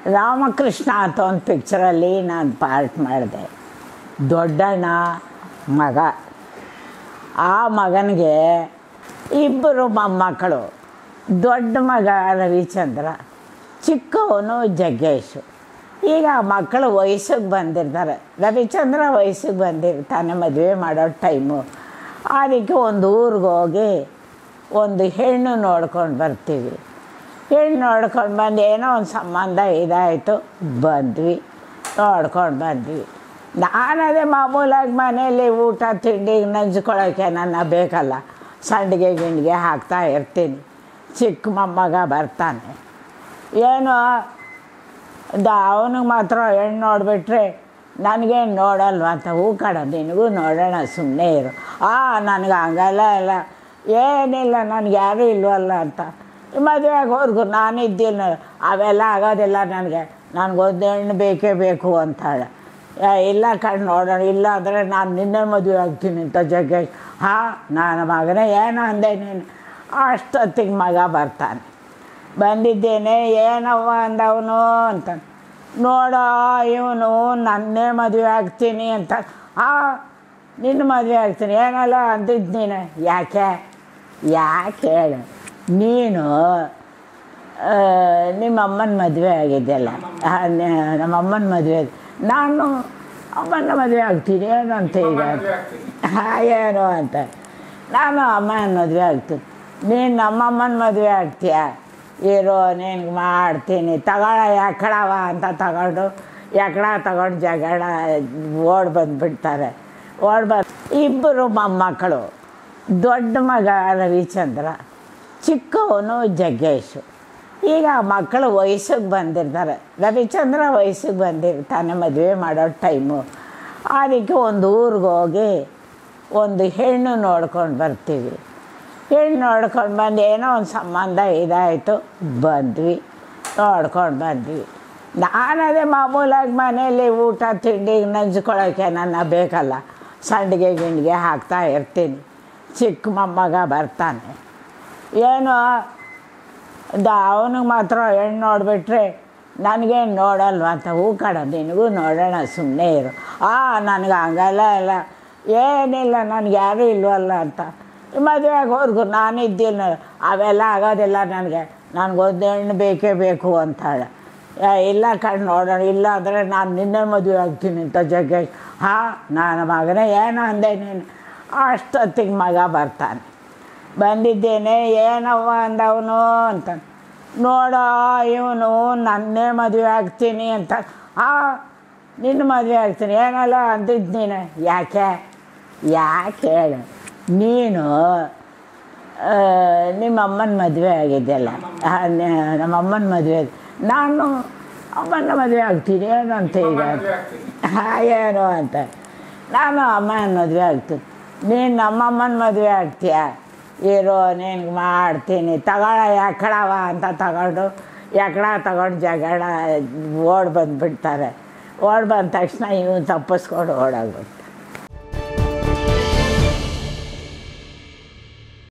ರಾಮಕೃಷ್ಣ ಅಂತ ಒಂದು ಪಿಕ್ಚರಲ್ಲಿ ನಾನು ಪಾರ್ಟ್ ಮಾಡಿದೆ ದೊಡ್ಡಣ್ಣ ಮಗ ಆ ಮಗನಿಗೆ ಇಬ್ಬರು ಮೊಮ್ಮಕ್ಕಳು ದೊಡ್ಡ ಮಗ ರವಿಚಂದ್ರ ಚಿಕ್ಕವನು ಜಗ್ಗೇಶು ಈಗ ಆ ಮಕ್ಕಳು ವಯಸ್ಸಿಗೆ ಬಂದಿರ್ತಾರೆ ರವಿಚಂದ್ರ ವಯಸ್ಸಿಗೆ ಬಂದಿರ್ತಾನೆ ಮದುವೆ ಮಾಡೋ ಟೈಮು ಅದಕ್ಕೆ ಒಂದು ಊರಿಗೆ ಹೋಗಿ ಒಂದು ಹೆಣ್ಣು ನೋಡ್ಕೊಂಡು ಬರ್ತೀವಿ ಹೆಣ್ಣು ನೋಡ್ಕೊಂಡು ಬಂದು ಏನೋ ಒಂದು ಸಂಬಂಧ ಇದಾಯಿತು ಬಂದ್ವಿ ನೋಡ್ಕೊಂಡು ಬಂದ್ವಿ ನಾನು ಅದೇ ಮಾಮೂಲಾಗಿ ಮನೆಯಲ್ಲಿ ಊಟ ತಿಂಡಿಗೆ ನಂಚ್ಕೊಳ್ಳೋಕ್ಕೆ ನನ್ನ ಬೇಕಲ್ಲ ಸಂಡಿಗೆ ಗಿಂಡಿಗೆ ಹಾಕ್ತಾ ಇರ್ತೀನಿ ಚಿಕ್ಕ ಮೊಮ್ಮಗ ಬರ್ತಾನೆ ಏನು ದ ಅವನಿಗೆ ಮಾತ್ರ ಹೆಣ್ಣು ನೋಡಿಬಿಟ್ರೆ ನನಗೇನು ನೋಡಲ್ವ ಅಂತ ಹೂ ಕಡ ನಿನಗೂ ನೋಡೋಣ ಸುಮ್ಮನೆ ಇರು ಆ ನನಗೆ ಹಂಗಲ್ಲ ಇಲ್ಲ ಏನಿಲ್ಲ ನನಗೆ ಯಾರೂ ಇಲ್ವಲ್ಲ ಅಂತ ಮದುವೆ ಆಗೋರ್ಗು ನಾನಿದ್ದೀನಿ ಅವೆಲ್ಲ ಆಗೋದಿಲ್ಲ ನನಗೆ ನನಗೊಂದು ಹೆಣ್ಣು ಬೇಕೇ ಬೇಕು ಅಂತಾಳೆ ಏ, ಇಲ್ಲ ಕಣ್ ನೋಡೋಣ ಇಲ್ಲ ಅಂದರೆ ನಾನು ನಿನ್ನೆ ಮದುವೆ ಆಗ್ತೀನಿ ಅಂತ ಜಗ್ಗೇಶ್ ಹಾಂ ನಾನು ಮಗನೇ ಏನು ಅಂದೆ ನೀನು ಅಷ್ಟೊತ್ತಿಗೆ ಮಗ ಬರ್ತಾನೆ ಬಂದಿದ್ದೇನೆ ಏನವ್ವ ಅಂದವನು ಅಂತ ನೋಡೋ ಇವನು ನನ್ನೇ ಮದುವೆ ಆಗ್ತೀನಿ ಅಂತ ಹಾಂ ನಿನ್ನ ಮದುವೆ ಆಗ್ತೀನಿ ಏನಲ್ಲ ಅಂದಿದ್ದು ನೀನು ಯಾಕೆ ಯಾಕೆ ಹೇಳು ನೀನು ಆ, ನಿಮ್ಮ ಅಮ್ಮನ ಮದುವೆ ಆಗಿದ್ದೆಲ್ಲ ಆ, ನ- ನಮ್ಮ ಅಮ್ಮನ ಮದುವೆ ನಾನು ಅಮ್ಮನ ಮದುವೆ ಆಗ್ತೀನಿ ಏನು ಅಂತ ಈಗ ಹಾಂ ಏನು ಅಂತ ನಾನು ಅಮ್ಮನ ಮದುವೆ ಆಗ್ತೀನಿ ನೀನು ನಮ್ಮಮ್ಮನ ಮದುವೆ ಆಗ್ತೀಯ ಇರೋ ನಿನ್ಗೆ ಮಾಡ್ತೀನಿ ತಗೊಳ ಎಕ್ಕಡವ ಅಂತ ತಗೊಂಡು ಎಕ್ಕಡ ತಗೊಂಡು ಜಗಳ ಓಡ್ ಬಂದುಬಿಡ್ತಾರೆ ಓಡ್ ಬಂದು ಇಬ್ಬರು ಮೊಮ್ಮಕ್ಕಳು ದೊಡ್ಡ ಮಗ ರವಿಚಂದ್ರ ಚಿಕ್ಕವನು ಜಗ್ಗೇಶು ಈಗ ಆ ಮಕ್ಕಳು ವಯಸ್ಸಿಗೆ ಬಂದಿರ್ತಾರೆ ರವಿಚಂದ್ರ ವಯಸ್ಸಿಗೆ ಬಂದಿರ್ತಾನೆ ಮದುವೆ ಮಾಡೋ ಟೈಮು ಅದಕ್ಕೆ ಒಂದು ಊರಿಗೆ ಹೋಗಿ ಒಂದು ಹೆಣ್ಣು ನೋಡ್ಕೊಂಡು ಬರ್ತೀವಿ ಹೆಣ್ಣು ನೋಡ್ಕೊಂಡು ಬಂದು ಏನೋ ಒಂದು ಸಂಬಂಧ ಇದಾಯಿತು ಬಂದ್ವಿ ನೋಡ್ಕೊಂಡು ಬಂದ್ವಿ ನಾನು ಅದೇ ಮಾಮೂಲಾಗಿ ಮನೆಯಲ್ಲಿ ಊಟ ತಿಂಡಿಗೆ ನಂಚ್ಕೊಳ್ಳೋಕ್ಕೆ ನನ್ನ ಬೇಕಲ್ಲ ಸಂಡಿಗೆ ಗಿಂಡಿಗೆ ಹಾಕ್ತಾ ಇರ್ತೀನಿ ಚಿಕ್ಕ ಮೊಮ್ಮಗ ಬರ್ತಾನೆ ಏನು ದ ಅವನಿಗೆ ಮಾತ್ರ ಹೆಣ್ಣು ನೋಡಿಬಿಟ್ರೆ ನನಗೇನು ನೋಡಲ್ವ ಅಂತ ಹೂ ಕಡ ನಿನಗೂ ನೋಡೋಣ ಸುಮ್ಮನೆ ಇರು ಆ ನನಗೆ ಹಂಗಲ್ಲ ಇಲ್ಲ ಏನಿಲ್ಲ ನನಗೆ ಯಾರೂ ಇಲ್ವಲ್ಲ ಅಂತ ಮದುವೆ ಆಗೋರ್ಗು ನಾನಿದ್ದೀನಿ ಅವೆಲ್ಲ ಆಗೋದಿಲ್ಲ ನನಗೆ ನನಗೊಂದು ಹೆಣ್ಣು ಬೇಕೇ ಬೇಕು ಅಂತಾಳೆ ಏ, ಇಲ್ಲ ಕಣ್ ನೋಡೋಣ ಇಲ್ಲ ಅಂದರೆ ನಾನು ನಿನ್ನೆ ಮದುವೆ ಆಗ್ತೀನಿ ಅಂತ ಜಗ್ಗೇಶ್ ಹಾಂ ನಾನು ಮಗನೇ ಏನು ಅಂದೆ ನೀನು ಅಷ್ಟೊತ್ತಿಗೆ ಮಗ ಬರ್ತಾನೆ ಬಂದಿದ್ದೇನೆ ಏನವ್ವ ಅಂದವನು ಅಂತ ನೋಡೋ ಇವನು ನನ್ನೇ ಮದುವೆ ಆಗ್ತೀನಿ ಅಂತ ಹಾಂ ನಿನ್ನ ಮದುವೆ ಆಗ್ತೀನಿ ಏನಲ್ಲ ಅಂದಿದ್ದು ನೀನು ಯಾಕೆ ಯಾಕೆ ಹೇಳು ನೀನು ಆ, ನಿಮ್ಮ ಅಮ್ಮನ ಮದುವೆ ಆಗಿದ್ದೆಲ್ಲ ಆ, ನ- ನಮ್ಮ ಅಮ್ಮನ ಮದುವೆ ನಾನು ಅಮ್ಮನ ಮದುವೆ ಆಗ್ತೀನಿ ಏನು ಅಂತ ಈಗ ಹಾಂ ಏನು ಅಂತ ನಾನು ಅಮ್ಮನ ಮದುವೆ ಆಗ್ತೀನಿ ನೀನು ನಮ್ಮಮ್ಮನ ಮದುವೆ ಆಗ್ತೀಯ ಇರೋ ನಿನ್ಗೆ ಮಾಡ್ತೀನಿ ತಗೊಳ ಎಕ್ಕಡವ ಅಂತ ತಗೊಂಡು ಎಕ್ಕಡ ತಗೊಂಡು ಜಗಳ ಓಡ್ ಬಂದುಬಿಡ್ತಾರೆ ಓಡ್ ಬಂದ ತಕ್ಷಣ ಇವನು ತಪ್ಪಿಸ್ಕೊಂಡು ಓಡೋಗ್ಬಿಟ್ಟು